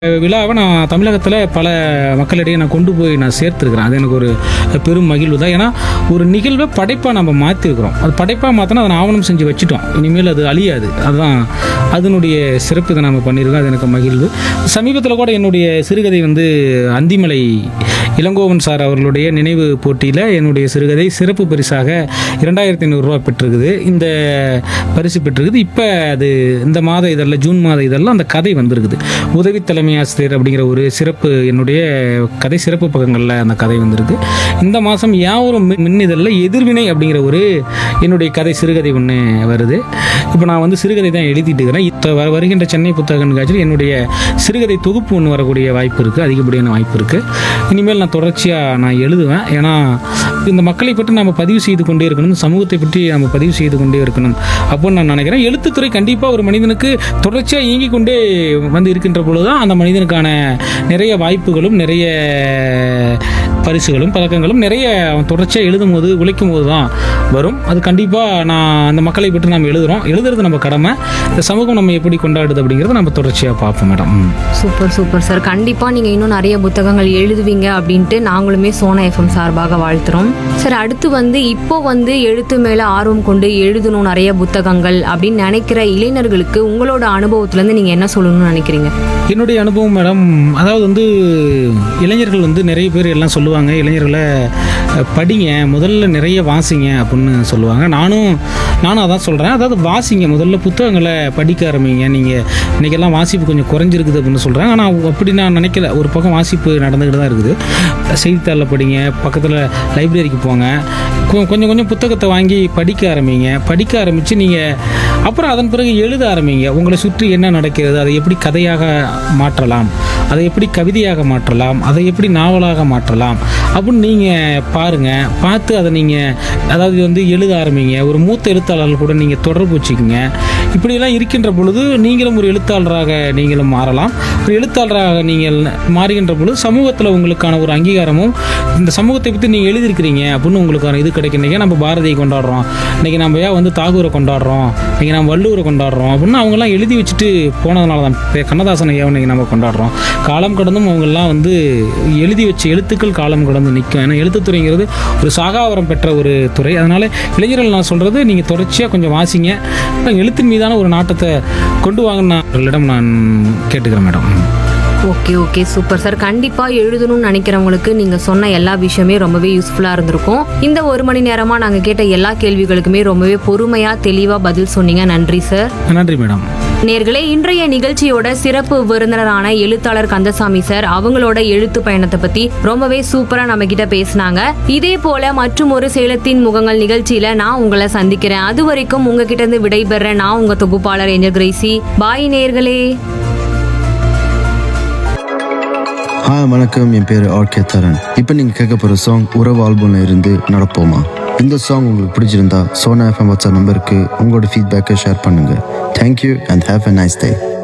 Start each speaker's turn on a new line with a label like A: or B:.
A: விழாவை நான் தமிழகத்தில் பல மக்களிடையே நான் கொண்டு போய் நான் சேர்த்துருக்கிறேன் அது எனக்கு ஒரு பெரும் மகிழ்வு தான் ஏன்னா ஒரு நிகழ்வை படைப்பாக நம்ம மாற்றிருக்கிறோம் அது படைப்பாக மாற்றினா அதை ஆவணம் செஞ்சு வச்சுட்டோம் இனிமேல் அது அழியாது அதுதான் அதனுடைய சிறப்பு இதை நம்ம பண்ணியிருக்கோம் அது எனக்கு மகிழ்வு சமீபத்தில் கூட என்னுடைய சிறுகதை வந்து அந்திமலை இளங்கோவன் சார் அவர்களுடைய நினைவு போட்டியில் என்னுடைய சிறுகதை சிறப்பு பரிசாக இரண்டாயிரத்தி ஐநூறுரூவா பெற்றிருக்குது இந்த பரிசு பெற்றிருக்குது இப்போ அது இந்த மாத இதழில் ஜூன் மாத இதழில் அந்த கதை வந்திருக்குது உதவி தலைமை ஆசிரியர் அப்படிங்கிற ஒரு சிறப்பு என்னுடைய கதை சிறப்பு பக்கங்களில் அந்த கதை வந்திருக்கு இந்த மாதம் யாவரும் மின் மின் இதழில் எதிர்வினை அப்படிங்கிற ஒரு என்னுடைய கதை சிறுகதை ஒன்று வருது இப்போ நான் வந்து சிறுகதை தான் எழுதிட்டு இருக்கிறேன் இப்போ வர வருகின்ற சென்னை புத்தக கண்காட்சியில் என்னுடைய சிறுகதை தொகுப்பு ஒன்று வரக்கூடிய வாய்ப்பு இருக்குது அதிகப்படியான வாய்ப்பு இருக்குது இனிமேல் நான் தொடர்ச்சியாக நான் எழுதுவேன் ஏன்னா இந்த மக்களை பற்றி நம்ம பதிவு செய்து கொண்டே இருக்கணும் சமூகத்தை பற்றி நம்ம பதிவு செய்து கொண்டே இருக்கணும் அப்படின்னு நான் நினைக்கிறேன் எழுத்துத்துறை கண்டிப்பாக ஒரு மனிதனுக்கு தொடர்ச்சியாக இயங்கிக் கொண்டே வந்து இருக்கின்ற பொழுது தான் அந்த மனிதனுக்கான நிறைய வாய்ப்புகளும் நிறைய பரிசுகளும் பதக்கங்களும் நிறைய அவன் தொடர்ச்சியாக எழுதும் போது உழைக்கும் போது தான் வரும் அது கண்டிப்பாக நான் அந்த மக்களை பற்றி நம்ம எழுதுகிறோம் எழுதுறது நம்ம கடமை இந்த சமூகம் நம்ம எப்படி கொண்டாடுது அப்படிங்கிறத நம்ம தொடர்ச்சியாக பார்ப்போம் மேடம் ம்.
B: சூப்பர் சூப்பர் சார் கண்டிப்பா நீங்க இன்னும் நிறைய புத்தகங்கள் எழுதுவீங்க அப்படின்ட்டு நாங்களுமே சோனா எஃப்எம் சார்பாக வாழ்த்துறோம் சார் அடுத்து வந்து இப்போ வந்து எழுத்து மேல ஆர்வம் கொண்டு எழுதணும் நிறைய புத்தகங்கள் அப்படின்னு நினைக்கிற இளைஞர்களுக்கு உங்களோட அனுபவத்துல இருந்து நீங்க என்ன சொல்லணும்னு நினைக்கிறீங்க
A: என்னுடைய அனுபவம் மேடம் அதாவது வந்து இளைஞர்கள் வந்து நிறைய பேர் எல்லாம் சொல்லுவாங்க இளைஞர்களை அஹ், படிங்க முதல்ல நிறைய வாசிங்க அப்படின்னு சொல்லுவாங்க நானும் நானும் அதான் சொல்கிறேன் அதாவது வாசிங்க முதல்ல புத்தகங்களை படிக்க ஆரம்பிங்க நீங்கள் இன்றைக்கெல்லாம் வாசிப்பு கொஞ்சம் குறைஞ்சிருக்குது அப்படின்னு சொல்கிறாங்க ஆனால் அப்படி நான் நினைக்கல ஒரு பக்கம் வாசிப்பு நடந்துக்கிட்டு தான் இருக்குது செய்தித்தாளில் படிங்க பக்கத்தில் லைப்ரரிக்கு போங்க கொ- கொஞ்சம் கொஞ்சம் புத்தகத்தை வாங்கி படிக்க ஆரம்பிங்க படிக்க ஆரம்பித்து நீங்கள் அப்புறம் அதன் பிறகு எழுத ஆரம்பிங்க உங்களை சுற்றி என்ன நடக்கிறது அதை எப்படி கதையாக மாற்றலாம் அதை எப்படி கவிதையாக மாற்றலாம் அதை எப்படி நாவலாக மாற்றலாம் அப்படின்னு நீங்கள் பாருங்கள் பார்த்து அதை நீங்கள் அதாவது வந்து எழுத ஆரம்பிங்க ஒரு மூத்த எழுத்தாளர்கள் கூட நீங்கள் தொடர்பு வச்சுக்கோங்க இப்படியெல்லாம் இருக்கின்ற பொழுது நீங்களும் ஒரு எழுத்தாளராக நீங்களும் மாறலாம் ஒரு எழுத்தாளராக நீங்கள் மாறுகின்ற பொழுது சமூகத்தில் உங்களுக்கான ஒரு அங்கீகாரமும் இந்த சமூகத்தை பற்றி நீங்கள் எழுதியிருக்கிறீங்க அப்படின்னு உங்களுக்கான இது கிடைக்கும் இன்றைக்கி நம்ம பாரதியை கொண்டாடுறோம் இன்றைக்கி நம்ம ஏன் வந்து தாகூரை கொண்டாடுறோம் இன்றைக்கி நம்ம வள்ளுவரை கொண்டாடுறோம் அப்படின்னு அவங்கெல்லாம் எழுதி வச்சுட்டு போனதுனால தான் இப்போ கண்ணதாசன் ஐயாவை இன்றைக்கி நம்ம கொண்டாடுறோம் காலம் கடந்தும் அவங்கெல்லாம் வந்து எழுதி வச்ச எழுத்துக்கள் காலம் கடந்து நிற்கும் ஏன்னா எழுத்துத்துறைங்கிறது ஒரு சாகாவரம் பெற்ற ஒரு துறை அதனால் இளைஞர்கள் நான் சொல்கிறது நீங்கள் தொடர்ச்சியாக கொஞ்சம் வாசிங்க அப்புறம் எழுத்தின் மீதான ஒரு நாட்டத்தை கொண்டு வாங்கன்னு நான் உங்களிடம் நான் கேட்டுக்கிறேன் madam
B: okay okay super sir கண்டிப்பா எழுதணும்னு நினைக்கிறவங்களுக்கு நீங்க சொன்ன எல்லா விஷயமே ரொம்பவே யூஸ்ஃபுல்லா இருந்திருக்கும் இந்த ஒரு மணி நேரமா நாங்க கேட்ட எல்லா கேள்விகளுக்குமே ரொம்பவே பொறுமையா தெளிவா பதில் சொன்னீங்க நன்றி சார்
A: நன்றி மேடம்
B: நேர்களே இன்றைய நிகழ்ச்சியோட சிறப்பு விருந்தினரான எழுத்தாளர் கந்தசாமி சார் அவங்களோட எழுத்து பயணத்தை பத்தி ரொம்பவே சூப்பரா நம்ம கிட்ட பேசினாங்க இதே போல மற்றும் ஒரு சேலத்தின் முகங்கள் நிகழ்ச்சியில நான் உங்களை சந்திக்கிறேன் அது வரைக்கும் உங்ககிட்ட இருந்து விடைபெறேன் நான் உங்க தொகுப்பாளர் எஞ்ச கிரேசி பாய் நேர்களே
C: ஹாய் வணக்கம் என் பேர் ஆர்கே தரன் இப்போ நீங்கள் கேட்க போகிற சாங் உறவு ஆல்பம்ல இருந்து நடப்போமா இந்த சாங் உங்களுக்கு பிடிச்சிருந்தா சோனா எஃப்எம் வாட்ஸ்அப் நம்பருக்கு உங்களோட ஃபீட்பேக்கை ஷேர் பண்ணுங்கள் thank you and have a nice day